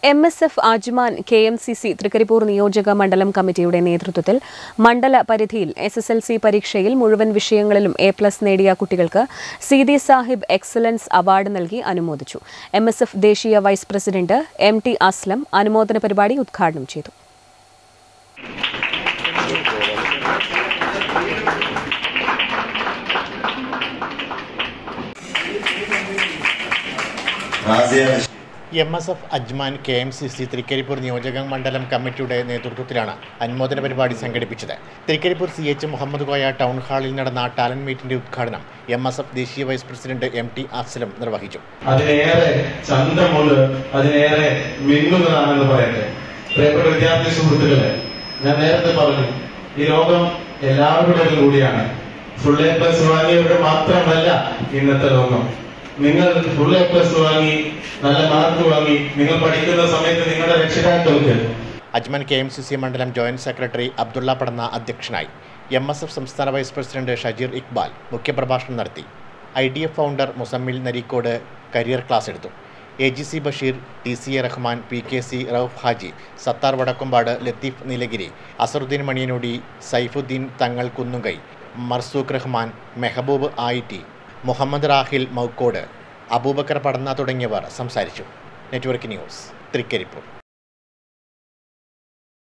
M S F Ajman K M C C Thrikkaripur നിയോജക മണ്ഡലം കമ്മിറ്റിയുടെ നേതൃത്വത്തിൽ മണ്ഡല പരിധിയിൽ എസ് എസ് എൽ സി പരീക്ഷയിൽ മുഴുവൻ വിഷയങ്ങളിലും എ പ്ലസ് നേടിയ കുട്ടികൾക്ക് സീതി സാഹിബ് എക്സലൻസ് അവാർഡ് നൽകി അനുമോദിച്ചു എം എസ് എഫ് ദേശീയ vice president M T Aslam അനുമോദന പരിപാടി ഉദ്ഘാടനം ചെയ്തു Rasiya M S F Ajman K M C C Thrikkaripur നിയോജക മണ്ഡലം കമ്മിറ്റിയുടെ നേതൃത്വത്തിലാണ് അനുമോദന പരിപാടി സംഘടിപ്പിച്ചത് Thrikkaripur C H Muhammad Koya town ഹാളിൽ നടന്ന ടാലന്റ് മീറ്റിന്റെ ഉദ്ഘാടനം എം എസ് എഫ് ദേശീയ vice president M T Aslam നിർവഹിച്ചു അതിനേറെ ചന്തമുണ്ട് അതിനേറെ മിന്നുന്നതാണെന്ന് പറയട്ടെ പ്രിയപ്പെട്ട വിദ്യാർത്ഥി സുഹൃത്തുക്കളെ ഞാൻ നേരത്തെ പറഞ്ഞു ഈ ലോകം എല്ലാവരുടെയും കൂടിയാണ് ഫുൾ എ പ്ലസ് വാങ്ങിയവരുടെ മാത്രമല്ല ഇന്നത്തെ ലോകം നിങ്ങൾ ഫുൾ എ പ്ലസ് വാങ്ങി നല്ല മാർക്ക് വാങ്ങി നിങ്ങൾ പഠിക്കുന്ന സമയത്ത് നിങ്ങളുടെ രക്ഷിതാക്കൾക്ക് Ajman K M C C മണ്ഡലം ജോയിന്റ് സെക്രട്ടറി അബ്ദുള്ള പടന്ന അധ്യക്ഷനായി എം എസ് എഫ് സംസ്ഥാന വൈസ് പ്രസിഡന്റ് ഷജീർ ഇക്ബാൽ മുഖ്യപ്രഭാഷണം നടത്തി I D F founder Muzammil Nareekode career class എടുത്തു A G C Basheer T C A Rahman P K C Rauf Haji Sattar Vadakkumpad Latheef Neelagiri Azharuddin Maniyanodi Saifuddin Thangal Kunnukai Marzooq Rahman Mehboob Ayitti Muhammad Rahil Maukkode Abubakar Padanna തുടങ്ങിയവർ സംസാരിച്ചു നെറ്റ്വർക്ക് ന്യൂസ് തൃക്കരിപ്പൂർ